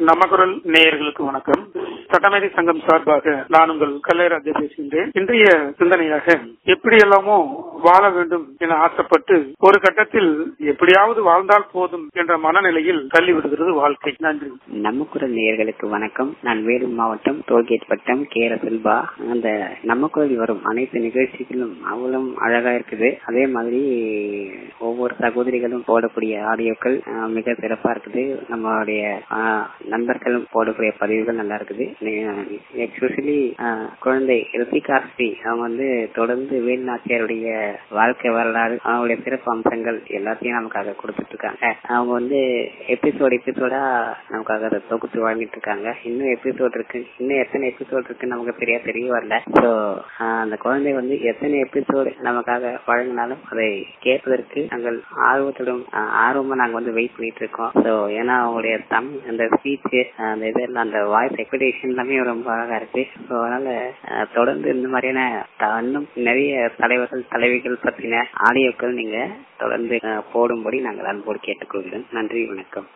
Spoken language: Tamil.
நம்ம குரல் நேயர்களுக்கு வணக்கம் சட்டமேதை சங்கம் சார்பாக நான் உங்கள் கல்லைராஜா பேசுகின்றேன் இன்றைய சிந்தனையாக எப்படியெல்லாமோ வாழ வேண்டும் என ஆசைப்பட்டு ஒரு கட்டத்தில் எப்படியாவது வாழ்ந்தால் போதும் என்ற மனநிலையில் தள்ளிவிடுகிறது வாழ்க்கை நன்றி நம்ம குரல் நேயர்களுக்கு வணக்கம் நான் வேலூர் மாவட்டம் டோல்கேட் வட்டம் கேர செல்வா அந்த நம்ம குரல் வரும் அனைத்து நிகழ்ச்சிகளும் அவ்வளவு அழகா இருக்குது அதே மாதிரி ஒவ்வொரு சகோதரிகளும் போடக்கூடிய ஆடியோக்கள் அஹ், மிக சிறப்பா இருக்குது நம்மளுடைய அஹ், நண்பர்களும் போடக்கூடிய பதிவுகள் நல்லா இருக்குது எக்ஸ்பெஷலி குழந்தை ரித்திகாஸ்ரீ அவங்க வந்து தொடர்ந்து வேலுநாச்சியாருடைய வாழ்க்கை வரலாறு அவங்களுடைய சிறப்பு அம்சங்கள் எல்லாத்தையும் நமக்காக கொடுத்துட்டு இருக்காங்க அவங்க வந்து எபிசோடு எபிசோடா நமக்காக அதை தொகுத்து வழங்கிட்டு இருக்காங்க இன்னும் எபிசோட் இருக்கு இன்னும் எத்தனை எபிசோட் இருக்கு நமக்கு சரியா தெரிய வரல சோ அந்த குழந்தை வந்து எத்தனை எபிசோடு நமக்காக வழங்கினாலும் அதை கேட்பதற்கு நாங்கள் ஆர்வத்துடன் ஆஹ், ஆர்வமா நாங்க வந்து வெயிட் பண்ணிட்டு இருக்கோம் சோ ஏன்னா அவங்களுடைய தமிழ் அந்த ஸ்பீச் அந்த இதெல்லாம் அந்த வாய்ஸ் எக்ஸ்பெக்டேஷன் எல்லாமே ரொம்ப அழகா இருக்கு ஸோ அதனால ஆஹ், தொடர்ந்து இந்த மாதிரியான த- இன்னும் நிறைய தலைவர்கள் தலைவிகள் பற்றின ஆடியோக்கள் நீங்க தொடர்ந்து ஆஹ், போடும்படி நாங்கள் அன்போடு கேட்டுக்கொள்கிறோம் நன்றி வணக்கம்